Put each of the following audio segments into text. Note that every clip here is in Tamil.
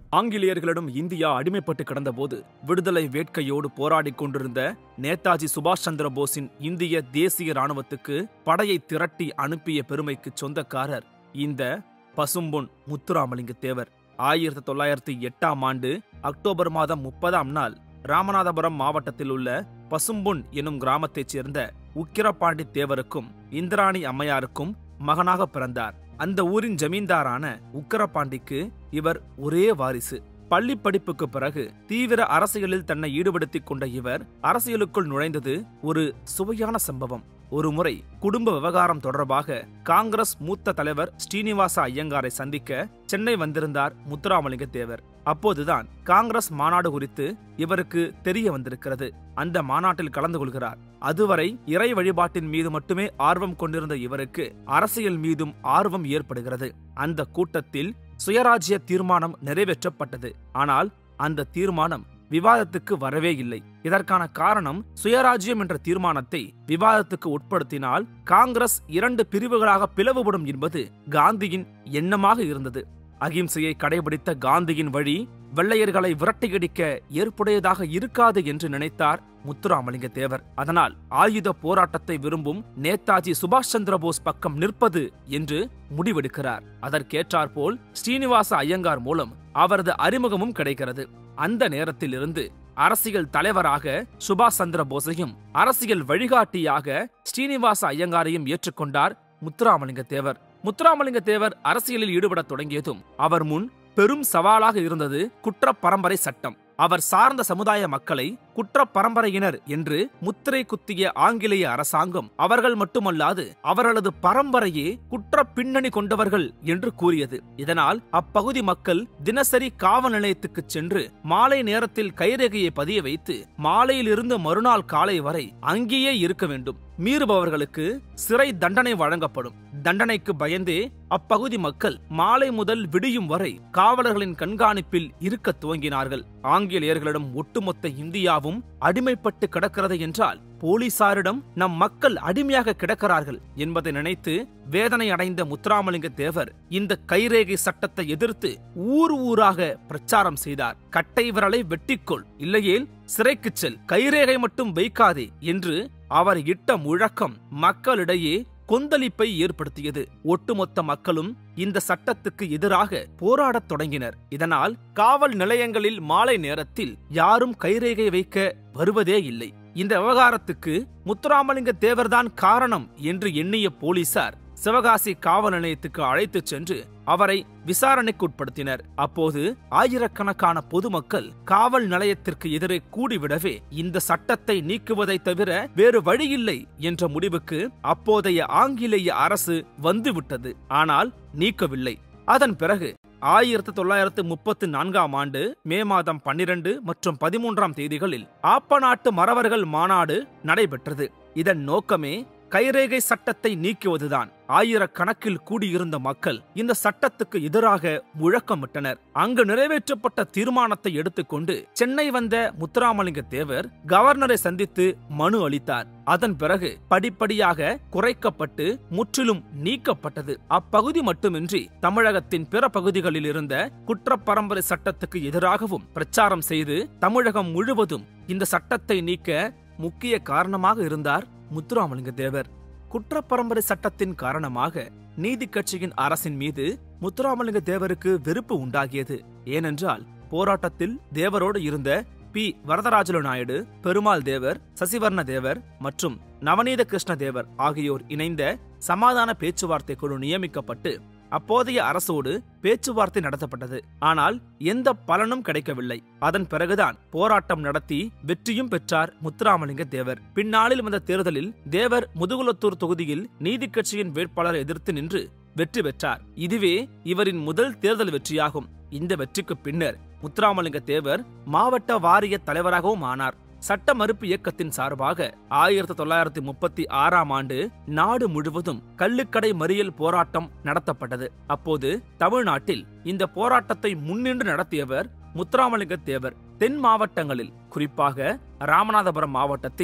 ஆங்கிலேயர்களிடம் இந்தியா அடிமைப்பட்டு கிடந்தபோது விடுதலை வேட்கையோடு போராடிக் கொண்டிருந்த நேதாஜி சுபாஷ் சந்திர போஸின் இந்திய தேசிய ராணுவத்துக்கு படையை திரட்டி அனுப்பிய பெருமைக்கு சொந்தக்காரர் இந்த பசும்பொன் முத்துராமலிங்க தேவர் ஆயிரத்தி தொள்ளாயிரத்தி எட்டாம் ஆண்டு அக்டோபர் மாதம் முப்பதாம் நாள் ராமநாதபுரம் மாவட்டத்தில் உள்ள பசும்பொன் எனும் கிராமத்தைச் சேர்ந்த உக்கிரபாண்டி தேவருக்கும் இந்திராணி அம்மையாருக்கும் மகனாக பிறந்தார் அந்த ஊரின் ஜமீன்தாரான உக்கரபாண்டிக்கு இவர் ஒரே வாரிசு பள்ளி படிப்புக்கு பிறகு தீவிர அரசியலில் தன்னை ஈடுபடுத்திக் கொண்ட இவர் அரசியலுக்குள் நுழைந்தது ஒரு சுவையான சம்பவம் ஒருமுறை குடும்ப விவகாரம் தொடர்பாக காங்கிரஸ் மூத்த தலைவர் ஸ்ரீனிவாச ஐயங்காரை சந்திக்க சென்னை வந்திருந்தார் முத்துராமலிங்க தேவர் அப்போதுதான் காங்கிரஸ் மாநாடு குறித்து இவருக்கு தெரிய வந்திருக்கிறது அந்த மாநாட்டில் கலந்து கொள்கிறார் அதுவரை இறை வழிபாட்டின் மீது மட்டுமே ஆர்வம் கொண்டிருந்த இவருக்கு அரசியல் மீதும் ஆர்வம் ஏற்படுகிறது அந்த கூட்டத்தில் சுயராஜ்ய தீர்மானம் நிறைவேற்றப்பட்டது ஆனால் அந்த தீர்மானம் விவாதத்துக்கு வரவே இல்லை இதற்கான காரணம் சுயராஜ்யம் என்ற தீர்மானத்தை விவாதத்துக்கு உட்படுத்தினால் காங்கிரஸ் இரண்டு பிரிவுகளாக பிளவுபடும் என்பது காந்தியின் எண்ணமாக இருந்தது அகிம்சையை கடைபிடித்த காந்தியின் வழி வெள்ளையர்களை விரட்டியடிக்க ஏற்புடையதாக இருக்காது என்று நினைத்தார் முத்துராமலிங்க தேவர் அதனால் ஆயுத போராட்டத்தை விரும்பும் நேதாஜி சுபாஷ் சந்திர போஸ் பக்கம் நிற்பது என்று முடிவெடுக்கிறார் அதற்கேற்றாற்போல் ஸ்ரீனிவாச ஐயங்கார் மூலம் அவரது அறிமுகமும் கிடைக்கிறது அந்த நேரத்தில் இருந்து அரசியல் தலைவராக சுபாஷ் சந்திர போஸையும் அரசியல் வழிகாட்டியாக ஸ்ரீனிவாச ஐயங்காரையும் ஏற்றுக்கொண்டார் முத்துராமலிங்க தேவர் முத்துராமலிங்க தேவர் அரசியலில் ஈடுபடத் தொடங்கியதும் அவர் முன் பெரும் சவாலாக இருந்தது குற்ற பரம்பரை சட்டம் அவர் சார்ந்த சமுதாய மக்களை குற்ற பரம்பரையினர் என்று முத்திரை குத்திய ஆங்கிலேய அரசாங்கம் அவர்கள் மட்டுமல்லாது அவர்களது பரம்பரையே குற்ற பின்னணி கொண்டவர்கள் என்று கூறியது இதனால் அப்பகுதி மக்கள் தினசரி காவல் நிலையத்துக்கு சென்று மாலை நேரத்தில் கைரேகையை பதிய வைத்து மாலையிலிருந்து மறுநாள் காலை வரை அங்கேயே இருக்க வேண்டும் மீறுபவர்களுக்கு சிறை தண்டனை வழங்கப்படும் தண்டனைக்கு பயந்தே அப்பகுதி மக்கள் மாலை முதல் விடியும் வரை காவலர்களின் கண்காணிப்பில் இருக்க துவங்கினார்கள் ஆங்கிலேயர்களிடம் ஒட்டுமொத்த இந்தியாவும் அடிமைப்பட்டு கிடக்கிறது என்றால் போலீசாரிடம் நம் மக்கள் அடிமையாக கிடக்கிறார்கள் என்பதை நினைத்து வேதனை அடைந்த முத்துராமலிங்க தேவர் இந்த கைரேகை சட்டத்தை எதிர்த்து ஊர் ஊராக பிரச்சாரம் செய்தார் கட்டை விரலை வெட்டிக்கொள் இல்லையேல் சிறைக்குச் செல் கைரேகை மட்டும் வைக்காதே என்று அவர் இட்ட முழக்கம் மக்களிடையே கொந்தளிப்பை ஏற்படுத்தியது ஒட்டுமொத்த மக்களும் இந்த சட்டத்துக்கு எதிராக போராடத் தொடங்கினர் இதனால் காவல் நிலையங்களில் மாலை நேரத்தில் யாரும் கைரேகை வைக்க வருவதே இல்லை இந்த விவகாரத்துக்கு முத்துராமலிங்க தேவர்தான் காரணம் என்று எண்ணிய போலீசார் சிவகாசி காவல் நிலையத்துக்கு அழைத்துச் சென்று அவரை விசாரணைக்கு உட்படுத்தினர் அப்போது ஆயிரக்கணக்கான பொதுமக்கள் காவல் நிலையத்திற்கு எதிரே கூடிவிடவே இந்த சட்டத்தை நீக்குவதை தவிர வேறு வழியில்லை என்ற முடிவுக்கு அப்போதைய ஆங்கிலேய அரசு வந்துவிட்டது ஆனால் நீக்கவில்லை அதன் பிறகு ஆயிரத்தி தொள்ளாயிரத்து முப்பத்து நான்காம் ஆண்டு மே மாதம் பன்னிரண்டு மற்றும் பதிமூன்றாம் தேதிகளில் ஆப்பநாட்டு மறவர்கள் மாநாடு நடைபெற்றது இதன் நோக்கமே கைரேகை சட்டத்தை நீக்குவதுதான் ஆயிரக்கணக்கில் கூடியிருந்த மக்கள் இந்த சட்டத்துக்கு எதிராக முழக்கமிட்டனர் அங்கு நிறைவேற்றப்பட்ட தீர்மானத்தை எடுத்துக்கொண்டு சென்னை வந்த முத்துராமலிங்க தேவர் கவர்னரை சந்தித்து மனு அளித்தார் அதன் பிறகு படிப்படியாக குறைக்கப்பட்டு முற்றிலும் நீக்கப்பட்டது அப்பகுதி மட்டுமின்றி தமிழகத்தின் பிற பகுதிகளில் இருந்த குற்றப்பரம்பரை சட்டத்துக்கு எதிராகவும் பிரச்சாரம் செய்து தமிழகம் முழுவதும் இந்த சட்டத்தை நீக்க முக்கிய காரணமாக இருந்தார் முத்துராமலிங்க தேவர் குற்றப்பரம்பரை சட்டத்தின் காரணமாக நீதி கட்சியின் அரசின் மீது முத்துராமலிங்க தேவருக்கு வெறுப்பு உண்டாகியது ஏனென்றால் போராட்டத்தில் தேவரோடு இருந்த பி வரதராஜலு நாயுடு பெருமாள் தேவர் சசிவர்ண தேவர் மற்றும் நவநீத கிருஷ்ண தேவர் ஆகியோர் இணைந்த சமாதான பேச்சுவார்த்தை குழு நியமிக்கப்பட்டு அப்போதைய அரசோடு பேச்சுவார்த்தை நடத்தப்பட்டது ஆனால் எந்த பலனும் கிடைக்கவில்லை அதன் பிறகுதான் போராட்டம் நடத்தி வெற்றியும் பெற்றார் முத்துராமலிங்க தேவர் பின்னாளில் வந்த தேர்தலில் தேவர் முதுகுலத்தூர் தொகுதியில் நீதி கட்சியின் வேட்பாளரை எதிர்த்து நின்று வெற்றி பெற்றார் இதுவே இவரின் முதல் தேர்தல் வெற்றியாகும் இந்த வெற்றிக்கு பின்னர் முத்துராமலிங்க தேவர் மாவட்ட வாரிய தலைவராகவும் ஆனார் சட்ட மறுப்பு இயக்கத்தின் சார்பாக ஆயிரத்தி தொள்ளாயிரத்தி முப்பத்தி ஆறாம் ஆண்டு நாடு முழுவதும் கள்ளுக்கடை மறியல் போராட்டம் நடத்தப்பட்டது அப்போது தமிழ்நாட்டில் இந்த போராட்டத்தை முன்னின்று நடத்தியவர் முத்துராமலிங்க தேவர் தென் மாவட்டங்களில் குறிப்பாக ராமநாதபுரம் மாவட்டத்தில்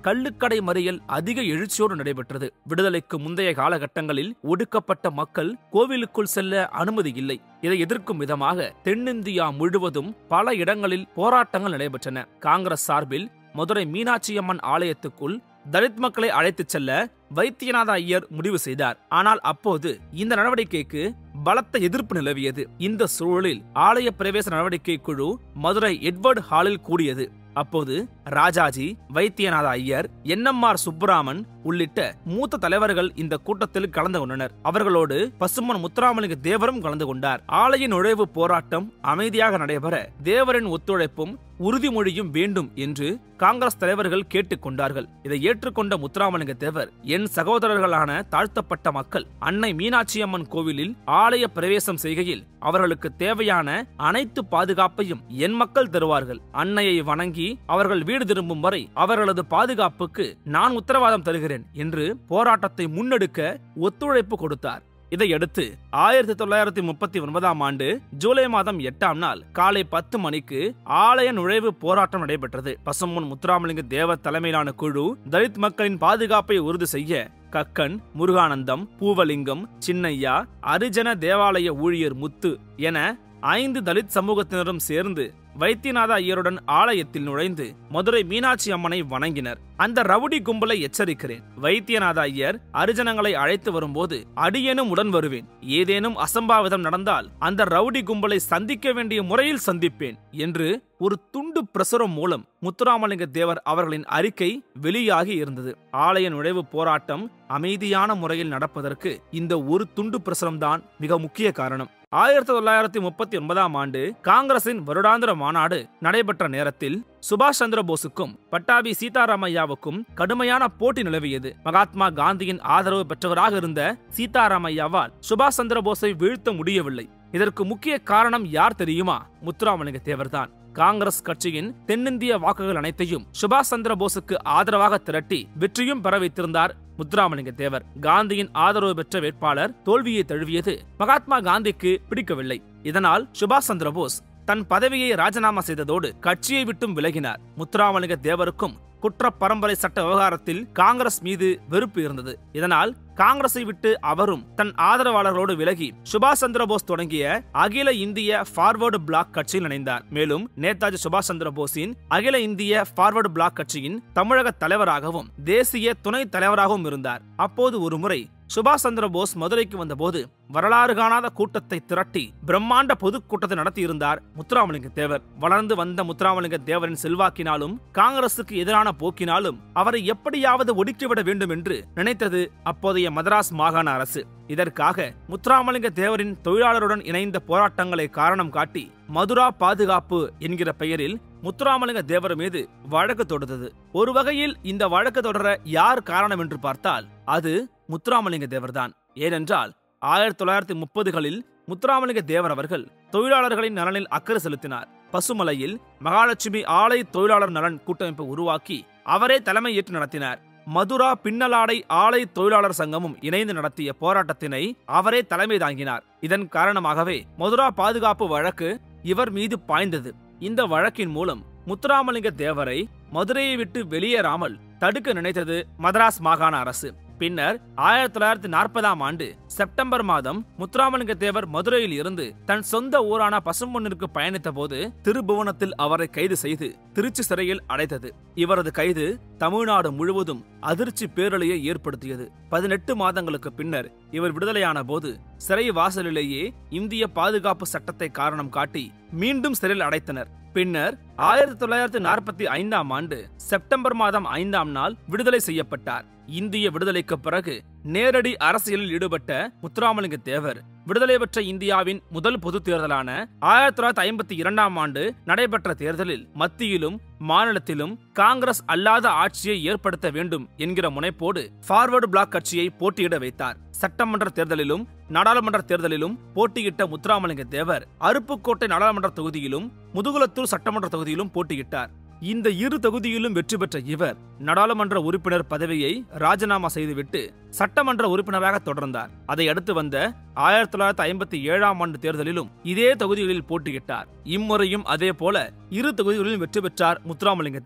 கள்ளுக்கடை மறியல் அதிக எழுச்சியோடு நடைபெற்றது விடுதலைக்கு முந்தைய காலகட்டங்களில் ஒடுக்கப்பட்ட மக்கள் கோவிலுக்குள் செல்ல அனுமதி இல்லை இதை எதிர்க்கும் விதமாக தென்னிந்தியா முழுவதும் பல இடங்களில் போராட்டங்கள் நடைபெற்றன காங்கிரஸ் சார்பில் மதுரை மீனாட்சியம்மன் ஆலயத்துக்குள் தலித் மக்களை அழைத்துச் செல்ல வைத்தியநாத ஐயர் முடிவு செய்தார் ஆனால் அப்போது இந்த நடவடிக்கைக்கு பலத்த எதிர்ப்பு நிலவியது இந்த சூழலில் ஆலய பிரவேச நடவடிக்கை குழு மதுரை எட்வர்ட் ஹாலில் கூடியது அப்போது ராஜாஜி வைத்தியநாத ஐயர் என்எம்ஆர் சுப்புராமன் உள்ளிட்ட மூத்த தலைவர்கள் இந்த கூட்டத்தில் கலந்து கொண்டனர் அவர்களோடு பசுமன் முத்துராமலிங்க தேவரும் கலந்து கொண்டார் ஆலய நுழைவு போராட்டம் அமைதியாக நடைபெற தேவரின் ஒத்துழைப்பும் உறுதிமொழியும் வேண்டும் என்று காங்கிரஸ் தலைவர்கள் கேட்டுக்கொண்டார்கள் இதை ஏற்றுக்கொண்ட முத்துராமலிங்க தேவர் என் சகோதரர்களான தாழ்த்தப்பட்ட மக்கள் அன்னை மீனாட்சியம்மன் கோவிலில் ஆலய பிரவேசம் செய்கையில் அவர்களுக்கு தேவையான அனைத்து பாதுகாப்பையும் என் மக்கள் தருவார்கள் அன்னையை வணங்கி அவர்கள் வீடு திரும்பும் வரை அவர்களது பாதுகாப்புக்கு நான் உத்தரவாதம் தருகிறேன் என்று போராட்டத்தை முன்னெடுக்க ஒத்துழைப்பு கொடுத்தார் இதையடுத்து ஆயிரத்தி தொள்ளாயிரத்தி முப்பத்தி ஒன்பதாம் ஆண்டு ஜூலை மாதம் எட்டாம் நாள் காலை பத்து மணிக்கு ஆலய நுழைவு போராட்டம் நடைபெற்றது பசும்பொன் முத்துராமலிங்க தேவர் தலைமையிலான குழு தலித் மக்களின் பாதுகாப்பை உறுதி செய்ய கக்கன் முருகானந்தம் பூவலிங்கம் சின்னையா அரிஜன தேவாலய ஊழியர் முத்து என ஐந்து தலித் சமூகத்தினரும் சேர்ந்து வைத்தியநாத ஐயருடன் ஆலயத்தில் நுழைந்து மதுரை மீனாட்சி அம்மனை வணங்கினர் அந்த ரவுடி கும்பலை எச்சரிக்கிறேன் வைத்தியநாத ஐயர் அரிஜனங்களை அழைத்து வரும்போது அடியேனும் உடன் வருவேன் ஏதேனும் அசம்பாவிதம் நடந்தால் அந்த ரவுடி கும்பலை சந்திக்க வேண்டிய முறையில் சந்திப்பேன் என்று ஒரு துண்டு பிரசுரம் மூலம் முத்துராமலிங்க தேவர் அவர்களின் அறிக்கை வெளியாகி இருந்தது ஆலய நுழைவு போராட்டம் அமைதியான முறையில் நடப்பதற்கு இந்த ஒரு துண்டு பிரசுரம்தான் மிக முக்கிய காரணம் ஆயிரத்தி தொள்ளாயிரத்தி முப்பத்தி ஒன்பதாம் ஆண்டு காங்கிரசின் வருடாந்திர மாநாடு நடைபெற்ற நேரத்தில் சுபாஷ் சந்திர போஸுக்கும் பட்டாபி சீதாராமையாவுக்கும் கடுமையான போட்டி நிலவியது மகாத்மா காந்தியின் ஆதரவு பெற்றவராக இருந்த சீதாராமையாவால் சுபாஷ் சந்திர போஸை வீழ்த்த முடியவில்லை இதற்கு முக்கிய காரணம் யார் தெரியுமா முத்துராமலிங்க தேவர்தான் காங்கிரஸ் கட்சியின் தென்னிந்திய வாக்குகள் அனைத்தையும் சுபாஷ் சந்திர போஸுக்கு ஆதரவாக திரட்டி வெற்றியும் பெற வைத்திருந்தார் முத்துராமலிங்க தேவர் காந்தியின் ஆதரவு பெற்ற வேட்பாளர் தோல்வியை தழுவியது மகாத்மா காந்திக்கு பிடிக்கவில்லை இதனால் சுபாஷ் சந்திர போஸ் தன் பதவியை ராஜினாமா செய்ததோடு கட்சியை விட்டும் விலகினார் முத்துராமலிங்க தேவருக்கும் குற்ற பரம்பரை சட்ட விவகாரத்தில் காங்கிரஸ் மீது வெறுப்பு இருந்தது இதனால் காங்கிரஸை விட்டு அவரும் தன் ஆதரவாளர்களோடு விலகி சுபாஷ் சந்திர போஸ் தொடங்கிய அகில இந்திய ஃபார்வர்டு பிளாக் கட்சியில் இணைந்தார் மேலும் நேதாஜி சுபாஷ் சந்திர போஸின் அகில இந்திய ஃபார்வர்டு பிளாக் கட்சியின் தமிழக தலைவராகவும் தேசிய துணை தலைவராகவும் இருந்தார் அப்போது ஒரு முறை சுபாஷ் சந்திர போஸ் மதுரைக்கு வந்தபோது வரலாறு காணாத கூட்டத்தை திரட்டி பிரம்மாண்ட பொதுக்கூட்டத்தை நடத்தியிருந்தார் முத்துராமலிங்க தேவர் வளர்ந்து வந்த முத்துராமலிங்க தேவரின் செல்வாக்கினாலும் காங்கிரசுக்கு எதிரான போக்கினாலும் அவரை எப்படியாவது ஒடுக்கிவிட வேண்டும் என்று நினைத்தது அப்போதைய மதராஸ் மாகாண அரசு இதற்காக முத்துராமலிங்க தேவரின் தொழிலாளருடன் இணைந்த போராட்டங்களை காரணம் காட்டி மதுரா பாதுகாப்பு என்கிற பெயரில் முத்துராமலிங்க தேவர் மீது வழக்கு தொடுத்தது ஒரு வகையில் இந்த வழக்கு தொடர யார் காரணம் என்று பார்த்தால் அது முத்துராமலிங்க தேவர்தான் ஏனென்றால் ஆயிரத்தி தொள்ளாயிரத்தி முப்பதுகளில் முத்துராமலிங்க தேவர் அவர்கள் தொழிலாளர்களின் நலனில் அக்கறை செலுத்தினார் பசுமலையில் மகாலட்சுமி ஆலை தொழிலாளர் நலன் கூட்டமைப்பை உருவாக்கி அவரே தலைமை ஏற்று நடத்தினார் மதுரா பின்னலாடை ஆலை தொழிலாளர் சங்கமும் இணைந்து நடத்திய போராட்டத்தினை அவரே தலைமை தாங்கினார் இதன் காரணமாகவே மதுரா பாதுகாப்பு வழக்கு இவர் மீது பாய்ந்தது இந்த வழக்கின் மூலம் முத்துராமலிங்க தேவரை மதுரையை விட்டு வெளியேறாமல் தடுக்க நினைத்தது மதராஸ் மாகாண அரசு பின்னர் ஆயிரத்தி தொள்ளாயிரத்தி நாற்பதாம் ஆண்டு செப்டம்பர் மாதம் முத்துராமலிங்க தேவர் மதுரையில் இருந்து தன் சொந்த ஊரான பசும்பொன்னிற்கு பயணித்த போது திருபுவனத்தில் அவரை கைது செய்து திருச்சி சிறையில் அடைத்தது இவரது கைது தமிழ்நாடு முழுவதும் அதிர்ச்சி பேரலையை ஏற்படுத்தியது பதினெட்டு மாதங்களுக்கு பின்னர் இவர் விடுதலையான போது சிறை வாசலிலேயே இந்திய பாதுகாப்பு சட்டத்தை காரணம் காட்டி மீண்டும் சிறையில் அடைத்தனர் பின்னர் ஆயிரத்தி தொள்ளாயிரத்தி நாற்பத்தி ஐந்தாம் ஆண்டு செப்டம்பர் மாதம் ஐந்தாம் நாள் விடுதலை செய்யப்பட்டார் இந்திய விடுதலைக்கு பிறகு நேரடி அரசியலில் ஈடுபட்ட முத்துராமலிங்க தேவர் விடுதலை பெற்ற இந்தியாவின் முதல் பொது தேர்தலான ஆயிரத்தி தொள்ளாயிரத்தி ஐம்பத்தி இரண்டாம் ஆண்டு நடைபெற்ற தேர்தலில் மத்தியிலும் மாநிலத்திலும் காங்கிரஸ் அல்லாத ஆட்சியை ஏற்படுத்த வேண்டும் என்கிற முனைப்போடு ஃபார்வர்டு பிளாக் கட்சியை போட்டியிட வைத்தார் சட்டமன்ற தேர்தலிலும் நாடாளுமன்ற தேர்தலிலும் போட்டியிட்ட முத்துராமலிங்க தேவர் அருப்புக்கோட்டை நாடாளுமன்ற தொகுதியிலும் முதுகுலத்தூர் சட்டமன்ற தொகுதியிலும் போட்டியிட்டார் இந்த இரு தொகுதியிலும் வெற்றி பெற்ற இவர் நாடாளுமன்ற உறுப்பினர் பதவியை ராஜினாமா செய்துவிட்டு சட்டமன்ற உறுப்பினராக தொடர்ந்தார் அதை அடுத்து வந்த ஆயிரத்தி தொள்ளாயிரத்தி ஐம்பத்தி ஏழாம் ஆண்டு தேர்தலிலும் இதே தொகுதிகளில் போட்டியிட்டார் இம்முறையும் அதே போல இரு தொகுதிகளிலும் வெற்றி பெற்றார் முத்துராமலிங்க தேவர்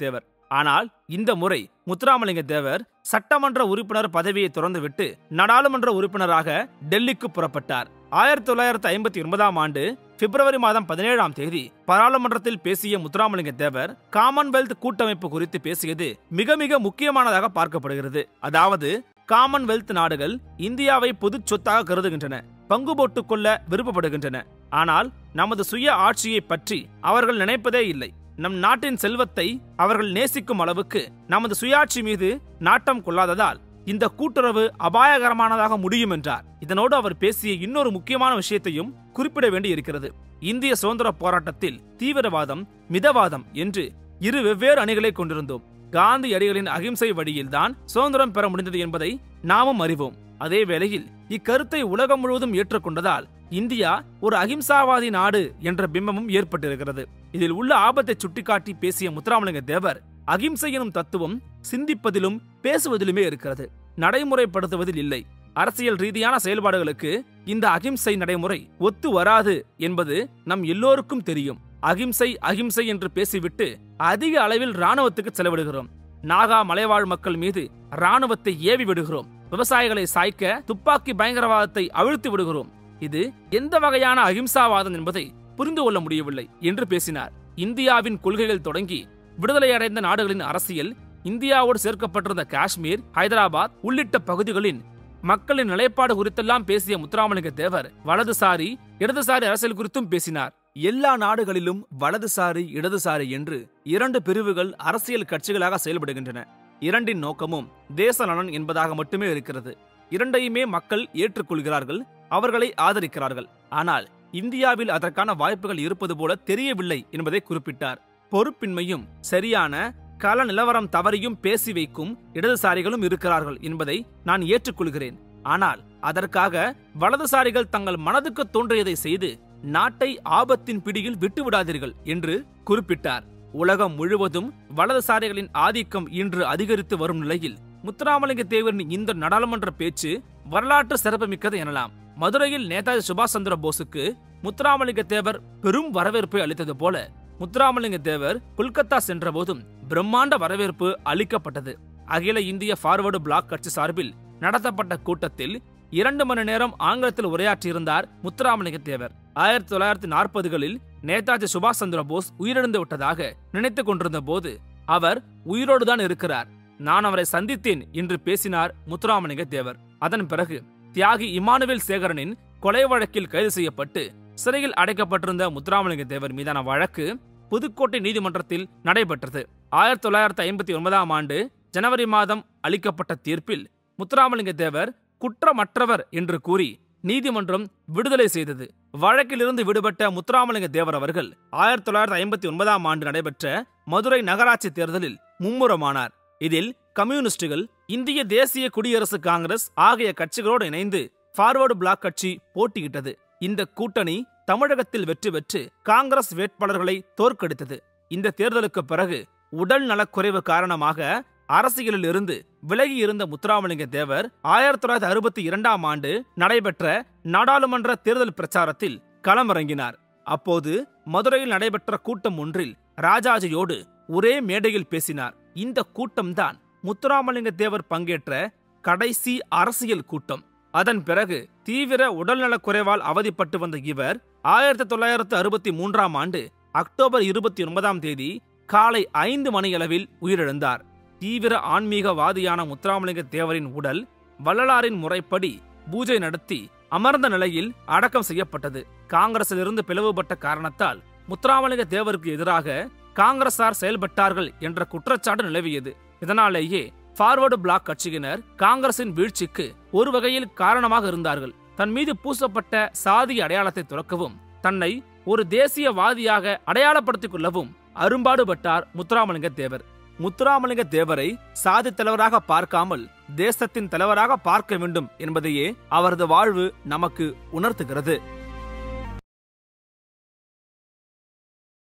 ஆனால் இந்த முறை முத்துராமலிங்க தேவர் சட்டமன்ற உறுப்பினர் பதவியை துறந்துவிட்டு நாடாளுமன்ற உறுப்பினராக டெல்லிக்கு புறப்பட்டார் ஆயிரத்தி தொள்ளாயிரத்தி ஐம்பத்தி ஒன்பதாம் ஆண்டு பிப்ரவரி மாதம் பதினேழாம் தேதி பாராளுமன்றத்தில் பேசிய முத்துராமலிங்க தேவர் காமன்வெல்த் கூட்டமைப்பு குறித்து பேசியது மிக மிக முக்கியமானதாக பார்க்கப்படுகிறது அதாவது காமன்வெல்த் நாடுகள் இந்தியாவை பொது சொத்தாக கருதுகின்றன பங்கு போட்டுக் கொள்ள விருப்பப்படுகின்றன ஆனால் நமது சுய ஆட்சியை பற்றி அவர்கள் நினைப்பதே இல்லை நம் நாட்டின் செல்வத்தை அவர்கள் நேசிக்கும் அளவுக்கு நமது சுயாட்சி மீது நாட்டம் கொள்ளாததால் இந்த கூட்டுறவு அபாயகரமானதாக முடியும் என்றார் இதனோடு அவர் பேசிய இன்னொரு முக்கியமான விஷயத்தையும் குறிப்பிட வேண்டி இருக்கிறது இந்திய சுதந்திர போராட்டத்தில் தீவிரவாதம் மிதவாதம் என்று இரு வெவ்வேறு அணிகளை கொண்டிருந்தோம் காந்தியடிகளின் அகிம்சை வழியில்தான் சுதந்திரம் பெற முடிந்தது என்பதை நாமும் அறிவோம் அதே வேளையில் இக்கருத்தை உலகம் முழுவதும் ஏற்றுக்கொண்டதால் இந்தியா ஒரு அகிம்சாவாதி நாடு என்ற பிம்பமும் ஏற்பட்டிருக்கிறது இதில் உள்ள ஆபத்தை சுட்டிக்காட்டி பேசிய முத்துராமலிங்க தேவர் அகிம்சை எனும் தத்துவம் சிந்திப்பதிலும் பேசுவதிலுமே இருக்கிறது நடைமுறைப்படுத்துவதில் இல்லை அரசியல் ரீதியான செயல்பாடுகளுக்கு இந்த அகிம்சை நடைமுறை ஒத்து வராது என்பது நம் எல்லோருக்கும் தெரியும் அகிம்சை அகிம்சை என்று பேசிவிட்டு அதிக அளவில் ராணுவத்துக்கு செலவிடுகிறோம் நாகா மலைவாழ் மக்கள் மீது ராணுவத்தை ஏவி விடுகிறோம் விவசாயிகளை சாய்க்க துப்பாக்கி பயங்கரவாதத்தை அவிழ்த்து விடுகிறோம் இது எந்த வகையான அகிம்சாவாதம் என்பதை புரிந்து கொள்ள முடியவில்லை என்று பேசினார் இந்தியாவின் கொள்கைகள் தொடங்கி விடுதலை அடைந்த நாடுகளின் அரசியல் இந்தியாவோடு சேர்க்கப்பட்டிருந்த காஷ்மீர் ஹைதராபாத் உள்ளிட்ட பகுதிகளின் மக்களின் நிலைப்பாடு குறித்தெல்லாம் பேசிய முத்துராமலிங்க தேவர் வலதுசாரி இடதுசாரி அரசியல் குறித்தும் பேசினார் எல்லா நாடுகளிலும் வலதுசாரி இடதுசாரி என்று இரண்டு பிரிவுகள் அரசியல் கட்சிகளாக செயல்படுகின்றன இரண்டின் நோக்கமும் தேச நலன் என்பதாக மட்டுமே இருக்கிறது இரண்டையுமே மக்கள் ஏற்றுக்கொள்கிறார்கள் அவர்களை ஆதரிக்கிறார்கள் ஆனால் இந்தியாவில் அதற்கான வாய்ப்புகள் இருப்பது போல தெரியவில்லை என்பதை குறிப்பிட்டார் பொறுப்பின்மையும் சரியான கள நிலவரம் தவறியும் பேசி வைக்கும் இடதுசாரிகளும் இருக்கிறார்கள் என்பதை நான் ஏற்றுக்கொள்கிறேன் ஆனால் அதற்காக வலதுசாரிகள் தங்கள் மனதுக்கு தோன்றியதை செய்து நாட்டை ஆபத்தின் பிடியில் விட்டுவிடாதீர்கள் என்று குறிப்பிட்டார் உலகம் முழுவதும் வலதுசாரிகளின் ஆதிக்கம் இன்று அதிகரித்து வரும் நிலையில் முத்துராமலிங்க தேவரின் இந்த நாடாளுமன்ற பேச்சு வரலாற்று சிறப்புமிக்கது எனலாம் மதுரையில் நேதாஜி சுபாஷ் சந்திர போஸுக்கு முத்துராமலிங்க தேவர் பெரும் வரவேற்பை அளித்தது போல முத்துராமலிங்க தேவர் கொல்கத்தா சென்றபோதும் பிரம்மாண்ட வரவேற்பு அளிக்கப்பட்டது அகில இந்திய ஃபார்வர்டு பிளாக் கட்சி சார்பில் நடத்தப்பட்ட கூட்டத்தில் இரண்டு மணி நேரம் ஆங்கிலத்தில் உரையாற்றியிருந்தார் முத்துராமலிங்க தேவர் ஆயிரத்தி தொள்ளாயிரத்தி நாற்பதுகளில் நேதாஜி சுபாஷ் சந்திர போஸ் உயிரிழந்து விட்டதாக நினைத்துக் கொண்டிருந்த போது அவர் உயிரோடுதான் இருக்கிறார் நான் அவரை சந்தித்தேன் என்று பேசினார் முத்துராமலிங்க தேவர் அதன் பிறகு தியாகி இமானுவேல் சேகரனின் கொலை வழக்கில் கைது செய்யப்பட்டு சிறையில் அடைக்கப்பட்டிருந்த முத்துராமலிங்க தேவர் மீதான வழக்கு புதுக்கோட்டை நீதிமன்றத்தில் நடைபெற்றது ஆயிரத்தி தொள்ளாயிரத்தி ஐம்பத்தி ஒன்பதாம் ஆண்டு ஜனவரி மாதம் அளிக்கப்பட்ட தீர்ப்பில் முத்துராமலிங்க தேவர் குற்றமற்றவர் என்று கூறி நீதிமன்றம் விடுதலை செய்தது வழக்கிலிருந்து விடுபட்ட முத்துராமலிங்க தேவர் அவர்கள் ஆயிரத்தி தொள்ளாயிரத்தி ஐம்பத்தி ஒன்பதாம் ஆண்டு நடைபெற்ற மதுரை நகராட்சி தேர்தலில் மும்முரமானார் இதில் கம்யூனிஸ்டுகள் இந்திய தேசிய குடியரசு காங்கிரஸ் ஆகிய கட்சிகளோடு இணைந்து ஃபார்வர்டு பிளாக் கட்சி போட்டியிட்டது இந்த கூட்டணி தமிழகத்தில் வெற்றி பெற்று காங்கிரஸ் வேட்பாளர்களை தோற்கடித்தது இந்த தேர்தலுக்கு பிறகு உடல் நலக்குறைவு காரணமாக அரசியலில் இருந்து விலகி இருந்த முத்துராமலிங்க தேவர் ஆயிரத்தி தொள்ளாயிரத்தி அறுபத்தி இரண்டாம் ஆண்டு நடைபெற்ற நாடாளுமன்ற தேர்தல் பிரச்சாரத்தில் களமிறங்கினார் அப்போது மதுரையில் நடைபெற்ற கூட்டம் ஒன்றில் ராஜாஜியோடு ஒரே மேடையில் பேசினார் இந்த கூட்டம்தான் முத்துராமலிங்க தேவர் பங்கேற்ற கடைசி அரசியல் கூட்டம் அதன் பிறகு தீவிர உடல்நலக் குறைவால் அவதிப்பட்டு வந்த இவர் ஆயிரத்தி தொள்ளாயிரத்து அறுபத்தி மூன்றாம் ஆண்டு அக்டோபர் இருபத்தி ஒன்பதாம் தேதி காலை ஐந்து மணியளவில் உயிரிழந்தார் தீவிர ஆன்மீகவாதியான முத்துராமலிங்க தேவரின் உடல் வள்ளலாரின் முறைப்படி பூஜை நடத்தி அமர்ந்த நிலையில் அடக்கம் செய்யப்பட்டது காங்கிரசிலிருந்து பிளவுபட்ட காரணத்தால் முத்துராமலிங்க தேவருக்கு எதிராக காங்கிரசார் செயல்பட்டார்கள் என்ற குற்றச்சாட்டு நிலவியது இதனாலேயே ஃபார்வர்டு பிளாக் கட்சியினர் காங்கிரசின் வீழ்ச்சிக்கு ஒரு வகையில் காரணமாக இருந்தார்கள் தன் மீது பூசப்பட்ட சாதி அடையாளத்தை துறக்கவும் தன்னை ஒரு தேசியவாதியாக அடையாளப்படுத்திக் கொள்ளவும் அரும்பாடுபட்டார் முத்துராமலிங்க தேவர் முத்துராமலிங்க தேவரை சாதி தலைவராக பார்க்காமல் தேசத்தின் தலைவராக பார்க்க வேண்டும் என்பதையே அவரது வாழ்வு நமக்கு உணர்த்துகிறது